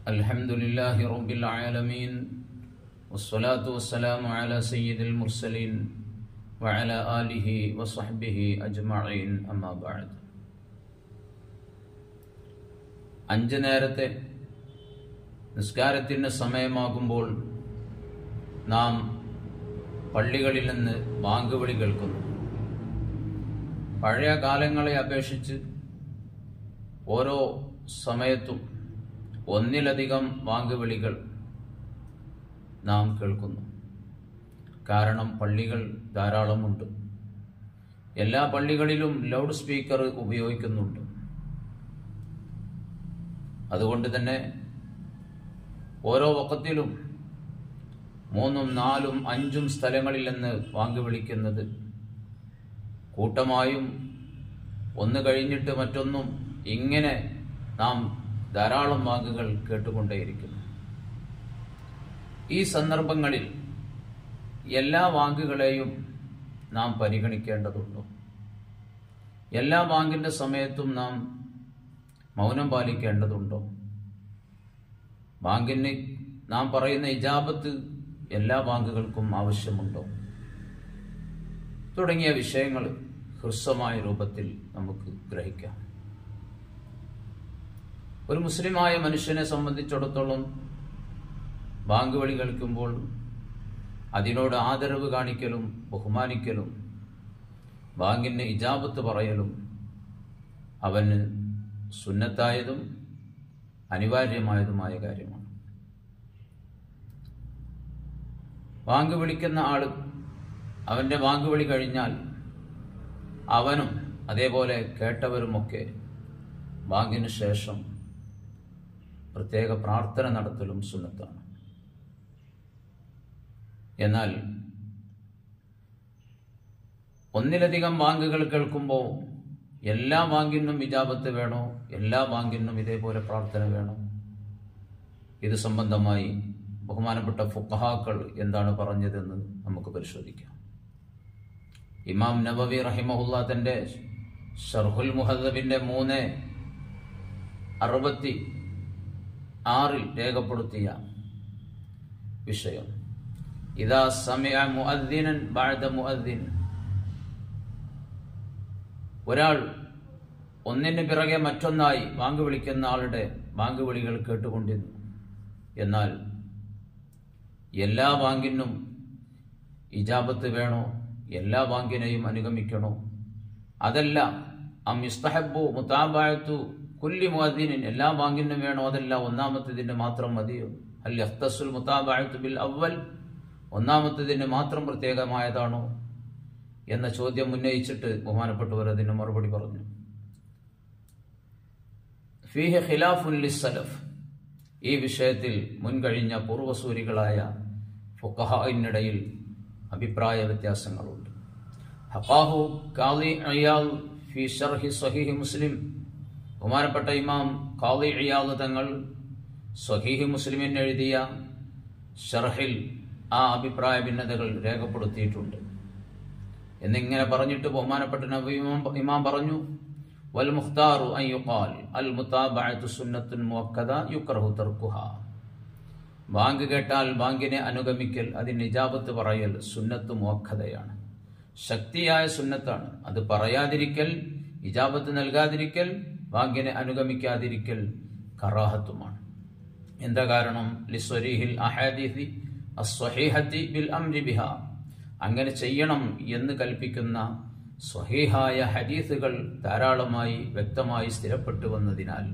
الحمد لله رب العالمين والصلاة والسلام على سيد المرسلين وعلى آله وصحبه أجمعين أما بعد അഞ്ച് നേരത്തെ നിസ്കാരത്തിന് സമയമാകുമ്പോൾ നാം പള്ളികളിൽ നിന്ന് ബാങ്ക് വിളി കേൾക്കുന്നു പഴയ കാലങ്ങളെ അപേക്ഷിച്ച് ഓരോ സമയത്തും ഒന്നിലധികം ബാങ്ക് വിളികൾ നാം കേൾക്കുന്നു കാരണം പള്ളികൾ ധാരാളമുണ്ട് എല്ലാ പള്ളികളിലും ലൗഡ് സ്പീക്കർ ഉപയോഗിക്കുന്നുണ്ട് അതുകൊണ്ട് തന്നെ ഓരോ വക്കത്തിലും മൂന്നും നാലും അഞ്ചും സ്ഥലങ്ങളിൽ നിന്ന് വാങ്ങി വിളിക്കുന്നത് കൂട്ടമായും ഒന്ന് കഴിഞ്ഞിട്ട് മറ്റൊന്നും ഇങ്ങനെ നാം ധാരാളം വാക്കുകൾ കേട്ടുകൊണ്ടേയിരിക്കുന്നു ഈ സന്ദർഭങ്ങളിൽ എല്ലാ വാക്കുകളെയും നാം പരിഗണിക്കേണ്ടതുണ്ടോ എല്ലാ വാങ്കിന്റെ സമയത്തും നാം മൗനം പാലിക്കേണ്ടതുണ്ടോ ബാങ്കിന് നാം പറയുന്ന ഇജാബത്ത് എല്ലാ ബാങ്കുകൾക്കും ആവശ്യമുണ്ടോ തുടങ്ങിയ വിഷയങ്ങൾ ഹ്രസ്വമായ രൂപത്തിൽ നമുക്ക് ഗ്രഹിക്കാം ഒരു മുസ്ലിമായ മനുഷ്യനെ സംബന്ധിച്ചിടത്തോളം ബാങ്ക് വിളി കേൾക്കുമ്പോൾ അതിനോട് ആദരവ് കാണിക്കലും ബഹുമാനിക്കലും ബാങ്കിന് ഇജാബത്ത് പറയലും അവന് സുന്നത്തായതും അനിവാര്യമായതുമായ കാര്യമാണ് ബാങ്ക് വിളിക്കുന്ന ആള് അവന്റെ ബാങ്ക് വിളി കഴിഞ്ഞാൽ അവനും അതേപോലെ കേട്ടവരുമൊക്കെ ബാങ്കിന് ശേഷം പ്രത്യേക പ്രാർത്ഥന നടത്തലും സുന്നത്താണ് എന്നാൽ ഒന്നിലധികം ബാങ്കുകൾ കേൾക്കുമ്പോൾ എല്ലാ ബാങ്കിനും ഇജാബത്ത് വേണോ എല്ലാ ബാങ്കിനും ഇതേപോലെ പ്രാർത്ഥന വേണോ ഇത് സംബന്ധമായി ബഹുമാനപ്പെട്ട ഫുക്കഹാക്കൾ എന്താണ് പറഞ്ഞതെന്ന് നമുക്ക് പരിശോധിക്കാം ഇമാം നബവി റഹിമഹുല്ല തന്റെ ഷർഹുൽ മുഹദബിന്റെ മൂന്ന് അറുപത്തി ആറിൽ രേഖപ്പെടുത്തിയ വിഷയം ഇതാ സമയ മുഅദ്ദിനൻ ബഅദ മുഅദ്ദിൻ ഒരാൾ ഒന്നിന് പിറകെ മറ്റൊന്നായി ബാങ്ക് വിളിക്കുന്ന ആളുടെ ബാങ്ക് വിളികൾ കേട്ടുകൊണ്ടിരുന്നു എന്നാൽ എല്ലാ ബാങ്കിനും ഇജാബത്ത് വേണോ എല്ലാ ബാങ്കിനെയും അനുഗമിക്കണോ അതല്ല അം ഇസ്തഹബു മുതാബായത്തു കുല്ലി മുഅദ്ദിനിൻ എല്ലാ ബാങ്കിനും വേണോ അതല്ല ഒന്നാമത്തേതിന് മാത്രം മതിയോ അൽ യഖ്തസുൽ മുതാബായത്തു ബിൽ അവൽ ഒന്നാമത്തേതിന് മാത്രം പ്രത്യേകമായതാണോ എന്ന ചോദ്യം ഉന്നയിച്ചിട്ട് ബഹുമാനപ്പെട്ടവർ അതിന് മറുപടി പറഞ്ഞു ഫീഹ ഖിലാഫുൻ ലിസ്സലഫ് ഈ വിഷയത്തിൽ മുൻകഴിഞ്ഞ പൂർവസൂരികളായ ഫുഖഹായിനിടയിൽ അഭിപ്രായ വ്യത്യാസങ്ങളുണ്ട് ഹഖാഹു ഖാദി അയാൽ ഫി ഷർഹി സ്വഹീഹി മുസ്ലിം ബഹുമാനപ്പെട്ട ഇമാം ഖാദി അയാൽ തങ്ങൾ സ്വഹീഹി മുസ്ലിമിന് എഴുതിയ ഷർഹിൽ ആ അഭിപ്രായ ഭിന്നതകൾ രേഖപ്പെടുത്തിയിട്ടുണ്ട് എന്നിങ്ങനെ പറഞ്ഞിട്ട് ബഹുമാനപ്പെട്ട നബി ഇമാം പറഞ്ഞു വൽ മുഖ്താറു അൻ യുഖാൽ അൽ മുതാബഅത്തു സുന്നത്തുൻ മുഅക്കദ യുക്റഹു തർക്കുഹ ബാങ്ക് കേട്ടാൽ ബാങ്കിനെ അനുഗമിക്കൽ അതിന് ഇജാബത്ത് പറയൽ സുന്നത്ത് മുഅക്കദയാണ് ശക്തിയായ സുന്നത്താണ് അത് പറയാതിരിക്കൽ ഇജാബത്ത് നൽകാതിരിക്കൽ ബാങ്കിനെ അനുഗമിക്കാതിരിക്കൽ കറാഹത്തുമാണ് എന്താ കാരണം ലിസ്വരീഹിൽ അഹാദിഹി അസ്വഹീഹത്തി ബിൽ അംരി ബിഹ അങ്ങനെ ചെയ്യണം എന്ന് കൽപ്പിക്കുന്ന സ്വഹീഹായ ഹദീസുകൾ ധാരാളമായി വ്യക്തമായി സ്ഥിരപ്പെട്ടു വന്നതിനാൽ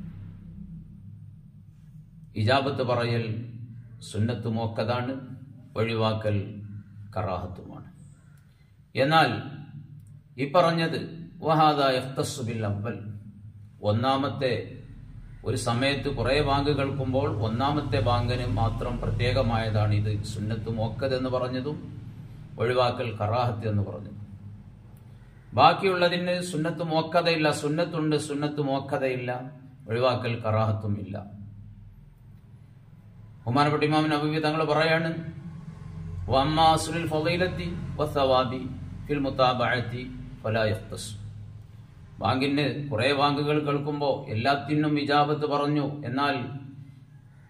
ഇജാബത്ത് പറയൽ സുന്നത്ത് മോക്കതാണ് ഒഴിവാക്കൽ കറാഹത്തുമാണ് എന്നാൽ ഈ പറഞ്ഞത് വഹാദ യഖ്തസുബിൽ അവൽ ഒന്നാമത്തെ ഒരു സമയത്ത് കുറെ ബാങ്ക് കേൾക്കുമ്പോൾ ഒന്നാമത്തെ ബാങ്കിന് മാത്രം പ്രത്യേകമായതാണ് ഇത് സുന്നത്ത് മോക്കത് എന്ന് പറഞ്ഞതും ഒഴിവാക്കൽ കറാഹത്ത് എന്ന് പറഞ്ഞു ബാക്കിയുള്ളതിന് സുന്നത്ത് മോക്കതയില്ല സുന്നത്തുണ്ട് സുന്നത്ത് മോക്കതയില്ല ഒഴിവാക്കൽ കറാഹത്തും ഇല്ല ബഹുമാനപ്പെട്ട ഇമാം നബി തങ്ങൾ പറയാണ് വമ്മാസുൽ ഫളീലത്തി വസവാബി ഫിൽ മുതാബഅത്തി ഫലാ യഖ്തസ് ബാങ്കിന് കുറെ ബാങ്കുകൾ കേൾക്കുമ്പോൾ എല്ലാത്തിനും ഇജാബത്ത് പറഞ്ഞു എന്നാൽ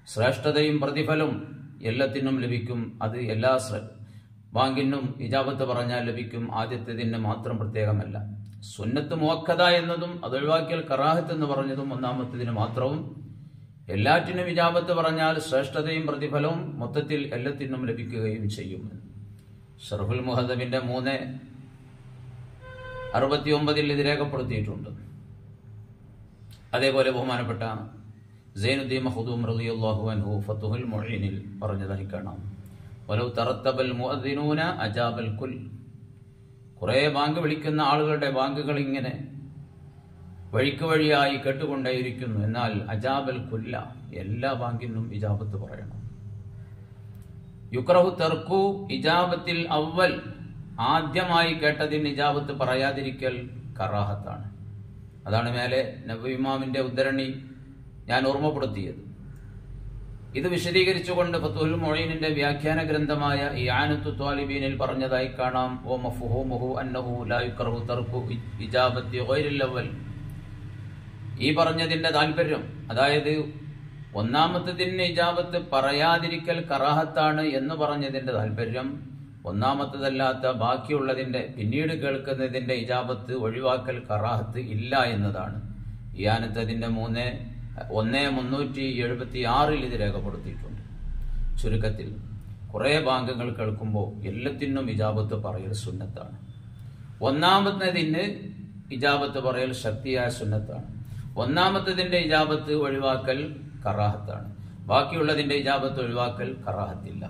ശ്രേഷ്ഠതയും പ്രതിഫലവും എല്ലാത്തിനും ലഭിക്കും അത് എല്ലാ ശ്ര- ബാങ്കിനും ഇജാബത്ത് പറഞ്ഞാൽ ലഭിക്കും ആദ്യത്തേതിന് മാത്രം പ്രത്യേകമല്ല സുന്നത്ത് മുവക്കത എന്നതും അത് ഒഴിവാക്കിയാൽ കറാഹത്ത് എന്ന് പറഞ്ഞതും ഒന്നാമത്തേതിന് മാത്രവും എല്ലാറ്റിനും ഇജാബത്ത് പറഞ്ഞാൽ ശ്രേഷ്ഠതയും പ്രതിഫലവും മൊത്തത്തിൽ എല്ലാത്തിനും ലഭിക്കുകയും ചെയ്യും ഷർഹുൽ മുഹദബിന്റെ മൂന്ന് അറുപത്തിയൊമ്പതിൽ ഇത് രേഖപ്പെടുത്തിയിട്ടുണ്ട് അതേപോലെ ബഹുമാനപ്പെട്ട സൈനുദ്ദീൻ മഹദൂം റളിയല്ലാഹു അൻഹു ഫത്തുഹുൽ മുഈനിൽ പറഞ്ഞതായി കാണാം വലൗ തറത്തബൽ മുഅദ്ദിനൂന അജാബൽ കുൽ കുറേ ബാങ്ക് വിളിക്കുന്ന ആളുകളുടെ ബാങ്കുകൾ ഇങ്ങനെ വഴിക്ക് വഴിയായി കേട്ടുകൊണ്ടേയിരിക്കുന്നു എന്നാൽ അജാബൽ കുല്ല എല്ലാ ബാങ്കിനും ഇജാബത്ത് പറയണം യുക്രഹു തെർക്കു ഇജാബത്തിൽ അവൽ ആദ്യമായി കേട്ടതിന് ഇജാബത്ത് പറയാതിരിക്കൽ കറാഹത്താണ് അതാണ് മേലെ നബിമാമിന്റെ ഉദ്ധരണി ഞാൻ ഓർമ്മപ്പെടുത്തിയത് ഇത് വിശദീകരിച്ചുകൊണ്ട് ഫത്തുൽ മൊഴീനിന്റെ വ്യാഖ്യാന ഗ്രന്ഥമായ ഈ ആനത്തു ത്വാലിബീനിൽ പറഞ്ഞതായി കാണാം ഓ മഫുഹുമുഹു അന്നഹു ലാ യുക്റഹു തർക്കു ഇജാബത്തി ഗൈരിൽ അവൽ ഈ പറഞ്ഞതിന്റെ താല്പര്യം അതായത് ഒന്നാമത്തതിന് ഇജാബത്ത് പറയാതിരിക്കൽ കറാഹത്താണ് എന്ന് പറഞ്ഞതിന്റെ താല്പര്യം ഒന്നാമത്തതല്ലാത്ത ബാക്കിയുള്ളതിന്റെ പിന്നീട് കേൾക്കുന്നതിന്റെ ഇജാബത്ത് ഒഴിവാക്കൽ കറാഹത്ത് ഇല്ല എന്നതാണ് ഈ ആനത്തതിന്റെ മൂന്ന് ഒന്ന് മുന്നൂറ്റി എഴുപത്തി ആറിൽ ഇത് രേഖപ്പെടുത്തിയിട്ടുണ്ട് ചുരുക്കത്തിൽ കുറേ ബാങ്കുകൾ കേൾക്കുമ്പോൾ എല്ലാത്തിനും ഇജാബത്ത് പറയൽ സുന്നത്താണ് ഒന്നാമത്തതിന് ഇജാബത്ത് പറയൽ ശക്തിയായ സുന്നത്താണ് ഒന്നാമത്തതിന്റെ ഇജാബത്ത് ഒഴിവാക്കൽ കറാഹത്താണ് ബാക്കിയുള്ളതിന്റെ ഇജാബത്ത് ഒഴിവാക്കൽ കറാഹത്തില്ല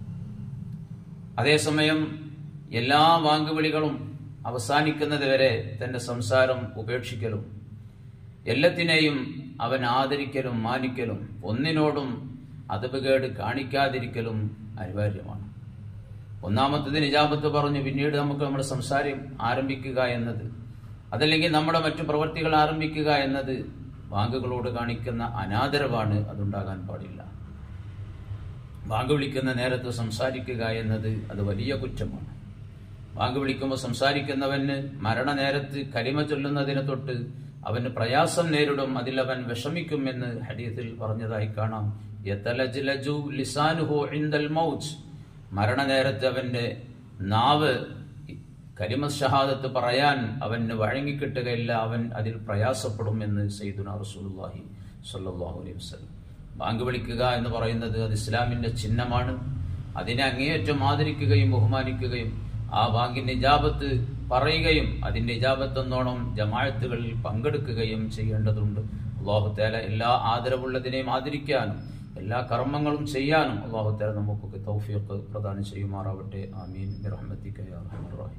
അതേസമയം എല്ലാ വാങ്കുവിളികളും അവസാനിക്കുന്നത് വരെ തന്റെ സംസാരം ഉപേക്ഷിക്കലും എല്ലാത്തിനെയും അവൻ ആദരിക്കലും മാനിക്കലും ഒന്നിനോടും അതപകേട് കാണിക്കാതിരിക്കലും അനിവാര്യമാണ് ഒന്നാമത്തതിന് ഇജാബത്ത് പറഞ്ഞു പിന്നീട് നമുക്ക് നമ്മുടെ സംസാരം ആരംഭിക്കുക എന്നത് അതല്ലെങ്കിൽ നമ്മുടെ മറ്റു പ്രവൃത്തികൾ ആരംഭിക്കുക എന്നത് ബാങ്കുകളോട് കാണിക്കുന്ന അനാദരവാണ് അതുണ്ടാകാൻ പാടില്ല ബാങ്ക് വിളിക്കുന്ന നേരത്ത് സംസാരിക്കുക എന്നത് അത് വലിയ കുറ്റമാണ് ബാങ്ക് വിളിക്കുമ്പോൾ സംസാരിക്കുന്നവന് മരണനേരത്ത് കലിമ ചൊല്ലുന്നതിനെ തൊട്ട് അവന് പ്രയാസം നേരിടും അതിൽ അവൻ വിഷമിക്കും എന്ന് ഹദീസിൽ പറഞ്ഞതായി കാണാം യതലജ്ലജു ലിസാനുഹു ഇൻദൽ മൗത്ത് മരണനേരത്ത് അവന്റെ നാവ് കരിമ ഷഹാദത്ത് പറയാൻ അവന് വഴങ്ങിക്കിട്ടുകയില്ല അവൻ അതിൽ പ്രയാസപ്പെടും എന്ന് സയ്യിദുന റസൂലുള്ളാഹി സ്വല്ലല്ലാഹു അലൈഹി വസല്ലം ബാങ്ക് വിളിക്കുക എന്ന് പറയുന്നത് അത് ഇസ്ലാമിന്റെ ചിഹ്നമാണ് അതിനെ അങ്ങേയറ്റം ആദരിക്കുകയും ബഹുമാനിക്കുകയും ആ ബാങ്കിന്റെ ഇജാബത്ത് പറയുകയും അതിന്റെ ഇജാബത്ത് എന്നോണം ജമാഴത്തുകളിൽ പങ്കെടുക്കുകയും ചെയ്യേണ്ടതുണ്ട് അള്ളാഹു തേല എല്ലാ ആദരവുള്ളതിനെയും ആദരിക്കാനും എല്ലാ കർമ്മങ്ങളും ചെയ്യാനും അള്ളാഹു തേല നമുക്കൊക്കെ തൗഫീഖ് പ്രദാനം ചെയ്യുമാറാവട്ടെ ആമീൻ ബിറഹ്മത്തിക യാ അർഹമർ റഹീം